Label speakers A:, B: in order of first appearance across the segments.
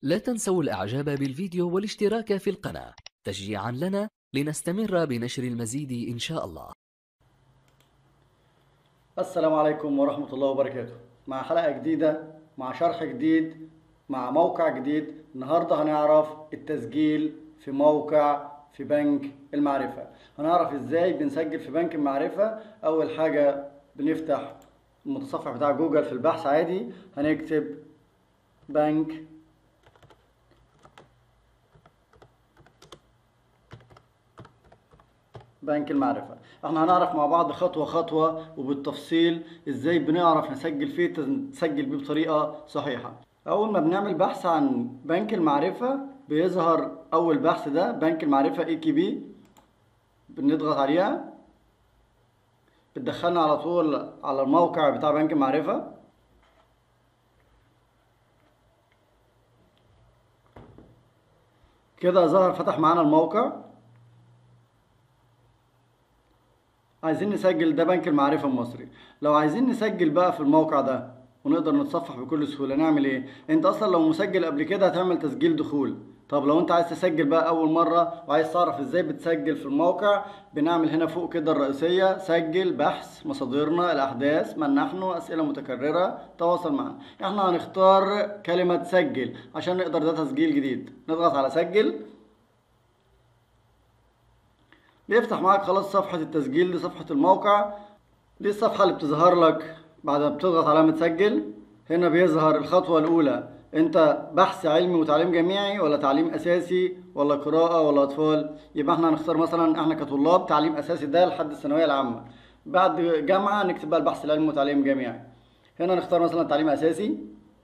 A: لا تنسوا الإعجاب بالفيديو والاشتراك في القناة تشجيعا لنا لنستمر بنشر المزيد إن شاء الله
B: السلام عليكم ورحمة الله وبركاته مع حلقة جديدة مع شرح جديد مع موقع جديد النهاردة هنعرف التسجيل في موقع في بنك المعرفة هنعرف ازاي بنسجل في بنك المعرفة اول حاجة بنفتح المتصفح بتاع جوجل في البحث عادي هنكتب بنك بنك المعرفة احنا هنعرف مع بعض خطوة خطوة وبالتفصيل ازاي بنعرف نسجل فيه نسجل بيه بطريقة صحيحة اول ما بنعمل بحث عن بنك المعرفة بيظهر اول بحث ده بنك المعرفة اي كي بي بنضغط عليها بتدخلنا على طول على الموقع بتاع بنك المعرفة كده ظهر فتح معانا الموقع عايزين نسجل ده بنك المعرفة المصري لو عايزين نسجل بقى في الموقع ده ونقدر نتصفح بكل سهولة نعمل ايه انت اصلا لو مسجل قبل كده هتعمل تسجيل دخول طب لو انت عايز تسجل بقى اول مرة وعايز تعرف ازاي بتسجل في الموقع بنعمل هنا فوق كده الرئيسية سجل بحث مصادرنا الاحداث من نحن اسئلة متكررة تواصل معنا احنا هنختار كلمة سجل عشان نقدر ده تسجيل جديد نضغط على سجل بيفتح معاك خلاص صفحة التسجيل دي صفحة الموقع دي الصفحة اللي بتظهر لك بعد ما بتضغط علامة سجل هنا بيظهر الخطوة الأولى أنت بحث علمي وتعليم جامعي ولا تعليم أساسي ولا قراءة ولا أطفال يبقى احنا هنختار مثلا احنا كطلاب تعليم أساسي ده لحد الثانوية العامة بعد جامعة نكتب بقى البحث العلمي وتعليم جامعي هنا نختار مثلا تعليم أساسي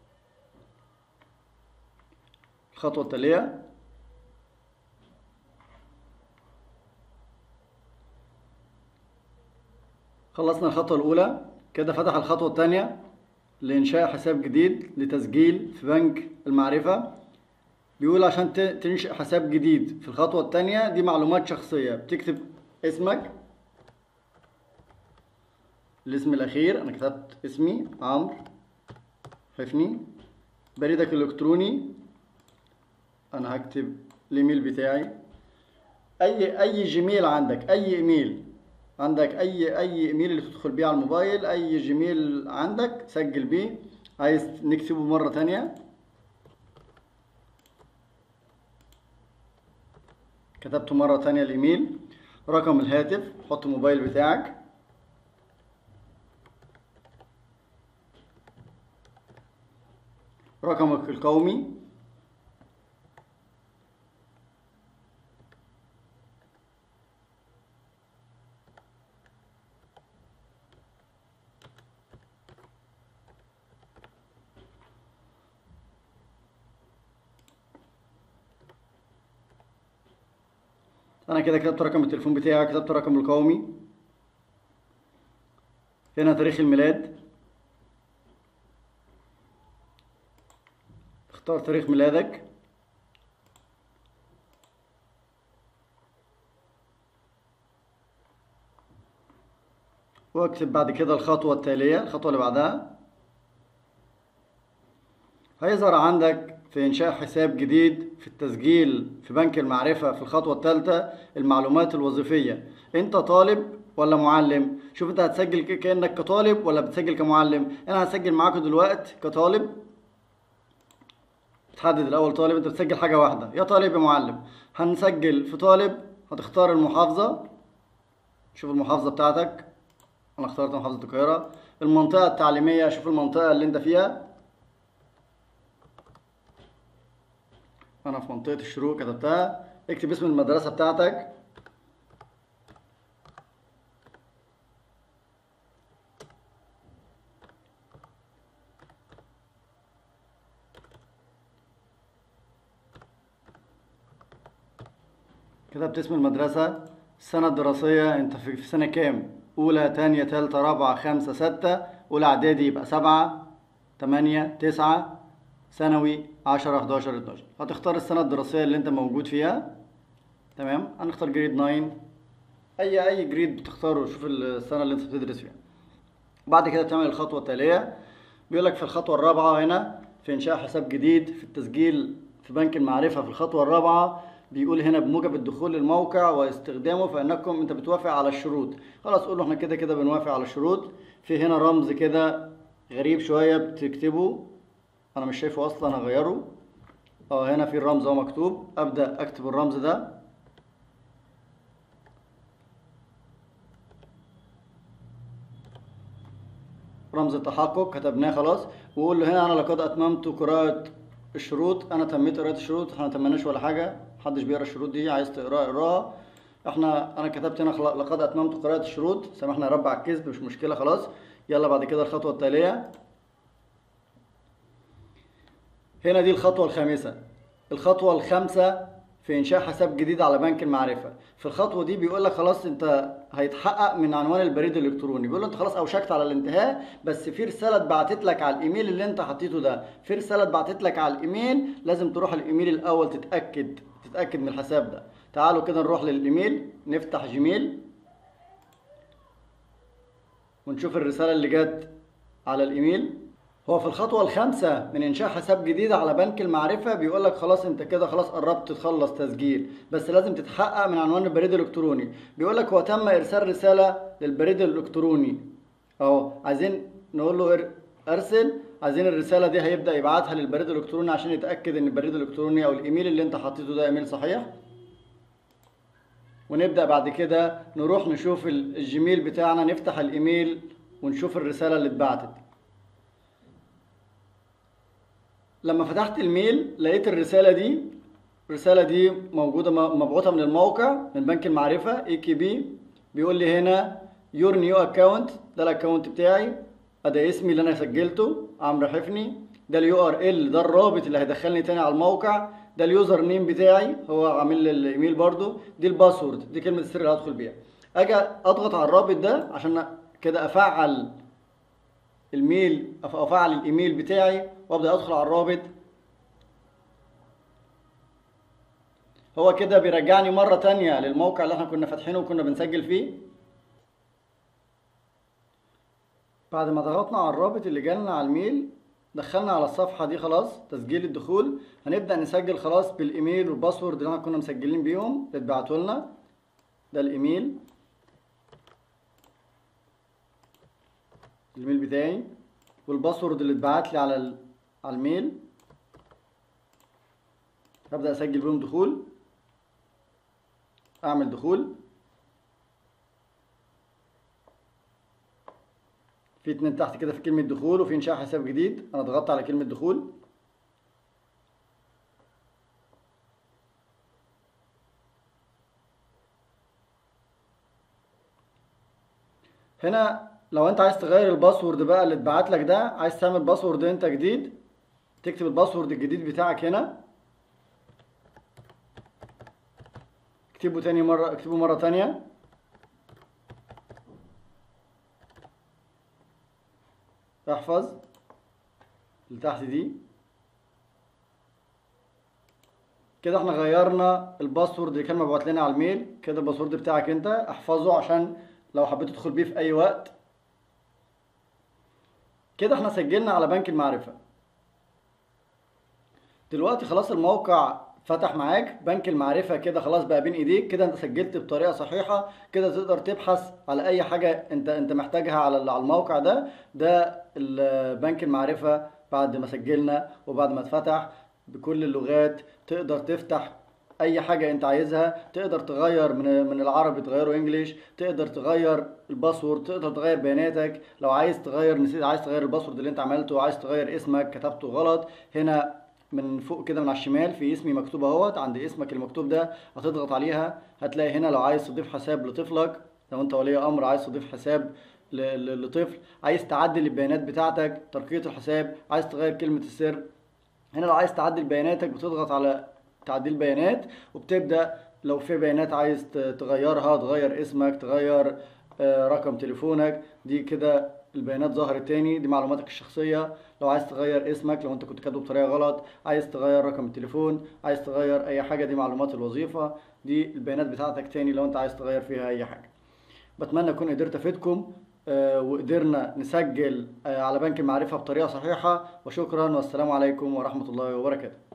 B: الخطوة التالية خلصنا الخطوة الأولى كده فتح الخطوة الثانية لإنشاء حساب جديد لتسجيل في بنك المعرفة بيقول عشان تنشئ حساب جديد في الخطوة الثانية دي معلومات شخصية بتكتب اسمك الاسم الأخير أنا كتبت اسمي عمرو حفني بريدك الإلكتروني أنا هكتب الإيميل بتاعي أي أي جيميل عندك أي إيميل عندك اي اي ايميل اللي تدخل بيه على الموبايل اي جيميل عندك سجل بيه عايز نكتبه مرة تانية كتبته مرة تانية الايميل رقم الهاتف حط الموبايل بتاعك رقمك القومي انا كده كتبت رقم التليفون بتاعي كتبت الرقم القومي هنا تاريخ الميلاد اختار تاريخ ميلادك واكتب بعد كده الخطوة التالية الخطوة اللي بعدها هيظهر عندك في إنشاء حساب جديد في التسجيل في بنك المعرفة في الخطوة الثالثة المعلومات الوظيفية أنت طالب ولا معلم شوف أنت هتسجل كأنك كطالب ولا بتسجل كمعلم أنا هسجل معاكم دلوقتي كطالب تحدد الأول طالب أنت بتسجل حاجة واحدة يا طالب يا معلم هنسجل في طالب هتختار المحافظة شوف المحافظة بتاعتك أنا اخترت محافظة القاهرة المنطقة التعليمية شوف المنطقة اللي أنت فيها انا في منطقة الشروق كتبتها اكتب اسم المدرسة بتاعتك كتبت اسم المدرسة السنة الدراسية انت في سنة كام اولى تانية تالتة رابعة خمسة ستة اولى اعدادي يبقى سبعة تمانية تسعة ثانوي 10 11 12 هتختار السنة الدراسية اللي انت موجود فيها تمام هنختار جريد 9 اي اي جريد بتختاره شوف السنة اللي انت بتدرس فيها بعد كده تعمل الخطوة التالية بيقول لك في الخطوة الرابعة هنا في إنشاء حساب جديد في التسجيل في بنك المعرفة في الخطوة الرابعة بيقول هنا بموجب الدخول للموقع واستخدامه فإنكم أنت بتوافق على الشروط خلاص قول له احنا كده كده بنوافق على الشروط في هنا رمز كده غريب شوية بتكتبه أنا مش شايفه أصلا هغيره اه هنا في الرمز اهو مكتوب أبدأ أكتب الرمز ده رمز التحقق كتبناه خلاص وقول له هنا انا لقد اتممت قراءة الشروط انا تميت قراءة الشروط احنا ما تمناش ولا حاجة محدش بيقرا الشروط دي عايز تقراها اقراها احنا انا كتبت هنا خلا- لقد اتممت قراءة الشروط سامحنا يا رب على الكذب مش مشكلة خلاص يلا بعد كده الخطوة التالية هنا دي الخطوة الخامسة الخطوة الخامسة في إنشاء حساب جديد على بنك المعرفة في الخطوة دي بيقول لك خلاص أنت هيتحقق من عنوان البريد الإلكتروني بيقول له أنت خلاص أوشكت على الانتهاء بس في رسالة اتبعتت لك على الإيميل اللي أنت حطيته ده في رسالة اتبعتت لك على الإيميل لازم تروح الإيميل الأول تتأكد تتأكد من الحساب ده تعالوا كده نروح للإيميل نفتح جيميل ونشوف الرسالة اللي جت على الإيميل هو في الخطوة الخامسة من إنشاء حساب جديد على بنك المعرفة بيقول لك خلاص أنت كده خلاص قربت تخلص تسجيل بس لازم تتحقق من عنوان البريد الإلكتروني بيقول لك هو تم إرسال رسالة للبريد الإلكتروني أهو عايزين نقول له إر- أرسل عايزين الرسالة دي هيبدأ يبعتها للبريد الإلكتروني عشان يتأكد إن البريد الإلكتروني أو الإيميل اللي أنت حطيته ده إيميل صحيح ونبدأ بعد كده نروح نشوف ال- الجيميل بتاعنا نفتح الإيميل ونشوف الرسالة اللي اتبعتت لما فتحت الميل لقيت الرسالة دي الرسالة دي موجودة م- مبعوثة من الموقع من بنك المعرفة اي كي بي بيقول لي هنا يور نيو اكونت ده الاكونت بتاعي ادي اسمي اللي انا سجلته عمرو حفني ده اليو ار ال ده الرابط اللي هيدخلني تاني على الموقع ده اليوزر نيم بتاعي هو عامل لي الايميل برضو دي الباسورد دي كلمة السر اللي هدخل بيها اجي اضغط على الرابط ده عشان كده افعل الميل أف- افعل الايميل بتاعي وابدا ادخل على الرابط هو كده بيرجعني مرة تانية للموقع اللي احنا كنا فاتحينه وكنا بنسجل فيه بعد ما ضغطنا على الرابط اللي جالنا على الميل دخلنا على الصفحة دي خلاص تسجيل الدخول هنبدأ نسجل خلاص بالإيميل والباسورد اللي احنا كنا مسجلين بيهم اللي اتبعتوا لنا ده الإيميل الايميل بتاعي والباسورد اللي اتبعت لي على ال... على الميل هبدأ اسجل بيهم دخول اعمل دخول في اتنين تحت كده في كلمة دخول وفي انشاء حساب جديد انا ضغطت على كلمة دخول هنا لو انت عايز تغير الباسورد بقى اللي اتبعت لك ده عايز تعمل باسورد انت جديد تكتب الباسورد الجديد بتاعك هنا اكتبه تاني مرة اكتبه مرة تانية احفظ اللي تحت دي كده احنا غيرنا الباسورد اللي كان مبعوت لنا على الميل كده الباسورد بتاعك انت احفظه عشان لو حبيت تدخل بيه في اي وقت كده احنا سجلنا على بنك المعرفة دلوقتي خلاص الموقع فتح معاك بنك المعرفة كده خلاص بقى بين ايديك كده انت سجلت بطريقة صحيحة كده تقدر تبحث على اي حاجة انت انت محتاجها على على الموقع ده ده ال- بنك المعرفة بعد ما سجلنا وبعد ما اتفتح بكل اللغات تقدر تفتح اي حاجة انت عايزها تقدر تغير من من العربي تغيره انجليش تقدر تغير الباسورد تقدر تغير بياناتك لو عايز تغير نسيت عايز تغير الباسورد اللي انت عملته عايز تغير اسمك كتبته غلط هنا من فوق كده من على الشمال في اسمي مكتوب اهوت عند اسمك المكتوب ده هتضغط عليها هتلاقي هنا لو عايز تضيف حساب لطفلك لو انت ولي امر عايز تضيف حساب ل- ل- لطفل عايز تعدل البيانات بتاعتك ترقية الحساب عايز تغير كلمة السر هنا لو عايز تعدل بياناتك بتضغط على تعديل بيانات وبتبدأ لو في بيانات عايز ت- تغيرها تغير اسمك تغير آه، رقم تليفونك دي كده البيانات ظهرت تاني دي معلوماتك الشخصية لو عايز تغير اسمك لو انت كنت كاتبه بطريقة غلط عايز تغير رقم التليفون عايز تغير اي حاجة دي معلومات الوظيفة دي البيانات بتاعتك تاني لو انت عايز تغير فيها اي حاجة بتمنى اكون قدرت افيدكم آه، وقدرنا نسجل آه، على بنك المعرفة بطريقة صحيحة وشكرا والسلام عليكم ورحمة الله وبركاته